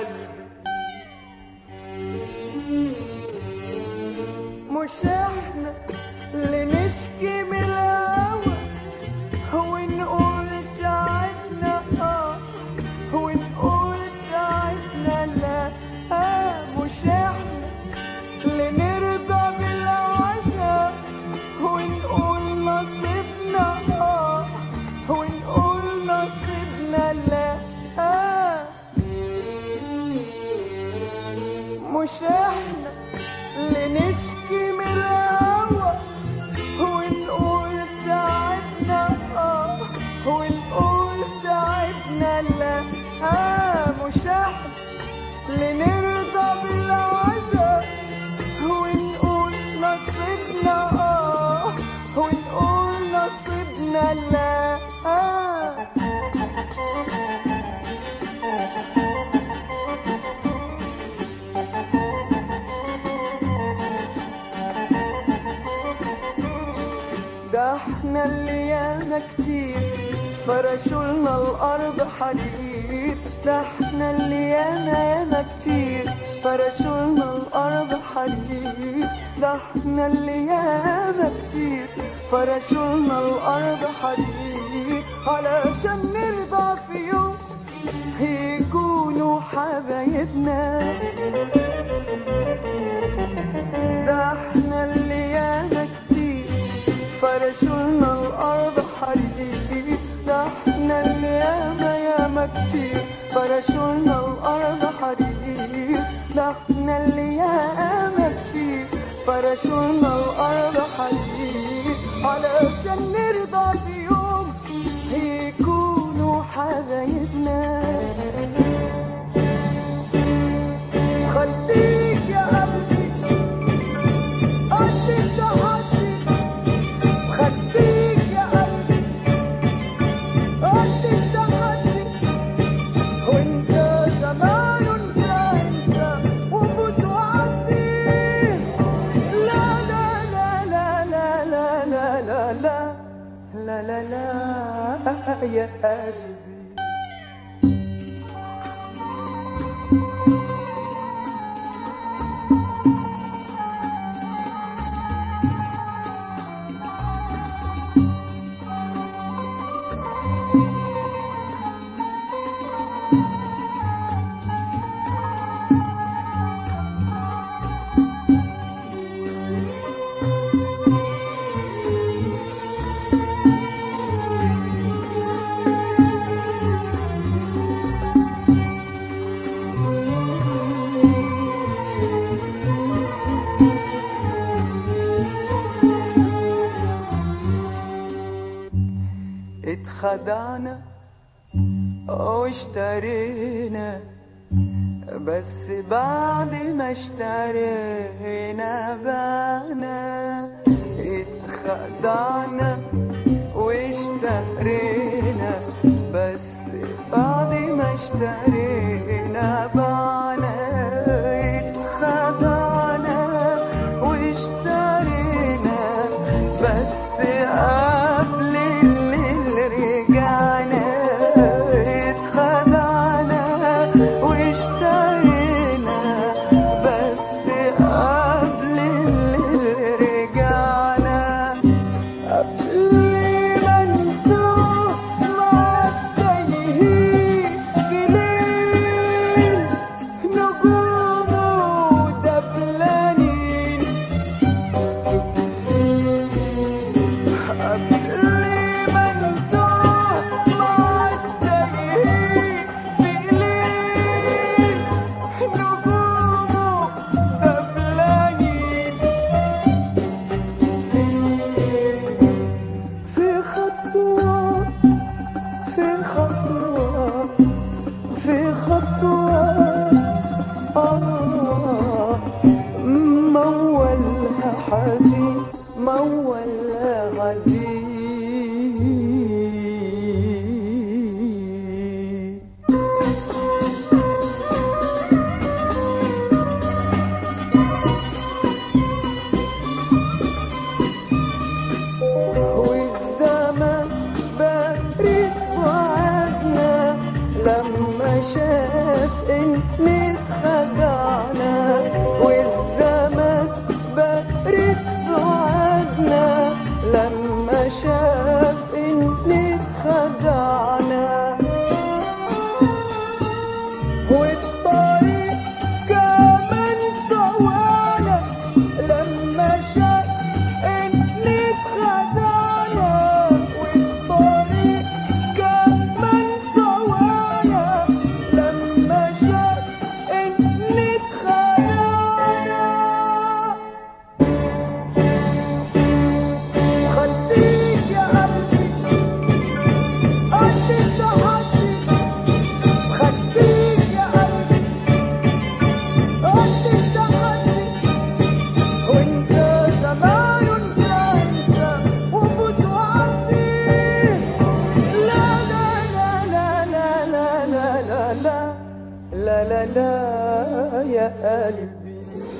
قلبي مش احنا اللي نشكي من الهوى ونقول تعبنا اه ونقول تعبنا لا آه مش احنا اللي نرضى بالعذاب ونقول نصيبنا اه ونقول نصيبنا لا آه مش احنا اللي نشكي من الهوى ونقول تعبنا اه ونقول تعبنا لا آه مش احنا اللي نرضى بالعذاب ونقول نصيبنا اه ونقول نصيبنا لا آه ده احنا اللي يانا كتير فرشوا لنا الارض حديد ده احنا اللي يانا يانا كتير فرشوا لنا الارض حديد ده احنا اللي يانا كتير فرشوا لنا الارض حديد علشان نرضى في يوم يكونوا حبايبنا ده احنا اللي يانا كتير فرشولنا الارض حديد ده احنا اللي ياما ياما كتير فرشولنا الارض حديد ده احنا اللي ياما كتير فرشولنا الارض حديد علشان نرضى في يوم يكونوا حبايبنا خليك يا قلبي قد التحدي خليك يا قلبي قد التحدي وانسى زمان وانسى انسى وفوت وعدي لا لا لا لا لا لا لا لا لا لا لا لا يا قلبي اتخدعنا واشترينا بس بعد ما اشترينا بعنا اتخدعنا واشترينا بس بعد ما اشترينا بعنا اتخدعنا واشترينا بس قبل اللي رجعنا اتخدعنا واشترينا بس قبل اللي رجعنا قبل ما نتوه مع التايهين في ليل يا قلبي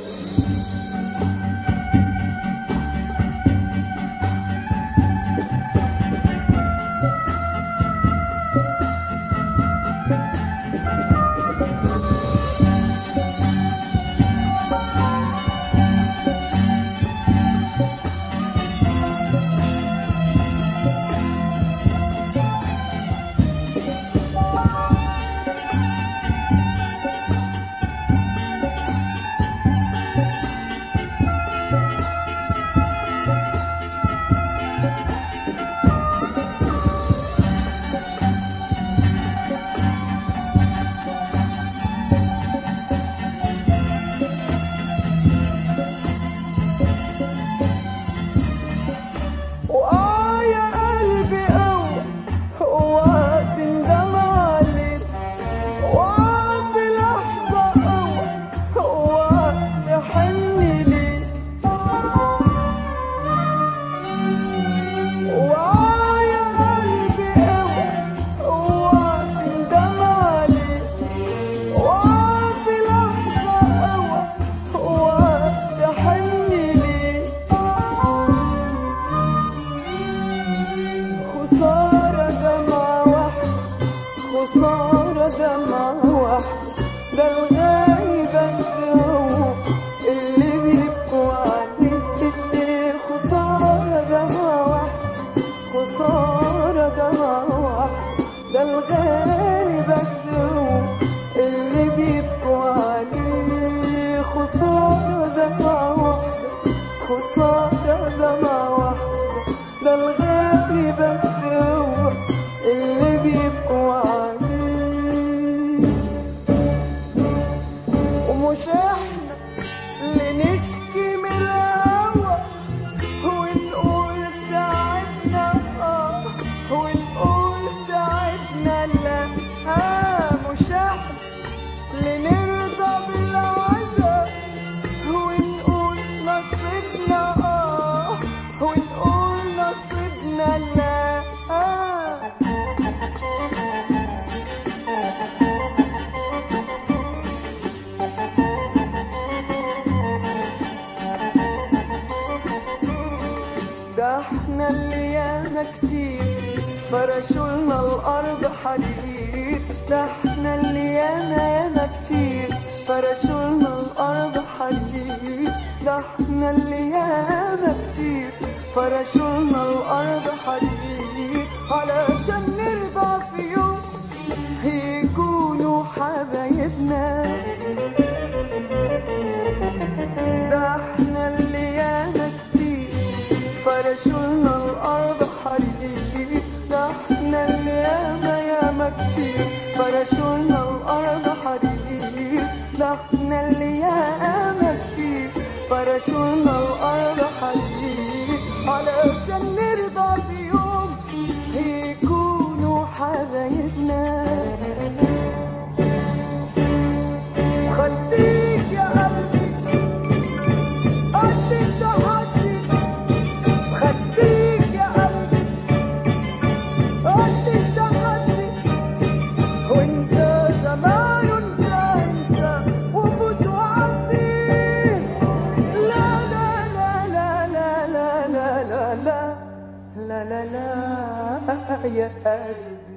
وآه يا قلبي قوة قوة تندم عليك وآه في لحظة قوة قوة تحن ليك وآه يا قلبي قوة قوة تندم عليك وآه في لحظة قوة قوة تحن ليك خسارة دمعة واحدة خسارة دمعة واحدة ده الغالي بس هو اللي بيبكوا عليه خسارة دمعة واحدة خسارة دمعة واحدة ده الغالي بس هو اللي بيبكوا عليه خسارة دمعة واحدة خسارة دمعة واحدة ده الغالي بس هو اللي بيبكوا عليه ومش احنا اللي نشكي من الهوى ونقول تعبنا اه ونقول تعبنا لا آه مش احنا اللي نرضى بالعذاب ونقول نصيبنا اه ونقول نصيبنا لا آه ده احنا اللي يانا كتير فرشوا لنا الارض حرير ده احنا اللي يانا يانا كتير فرشوا لنا الارض حرير ده احنا اللي يانا كتير فرشوا لنا الارض حرير علشان نرضى في يوم يكونوا حبايبنا ده احنا اللي يانا كتير فرشولنا الارض حرير ده احنا اللي ياما ياما كتير فرشولنا الارض حرير ده احنا اللي ياما كتير فرشولنا الارض حرير علشان نرضى في يوم يكونوا حبايبنا خليك يا قلبي قد التحدي خليك يا قلبي قد التحدي وانسى زمان وانسى انسى وفوت وعدي لا لا لا لا لا لا لا لا لا لا لا لا يا قلبي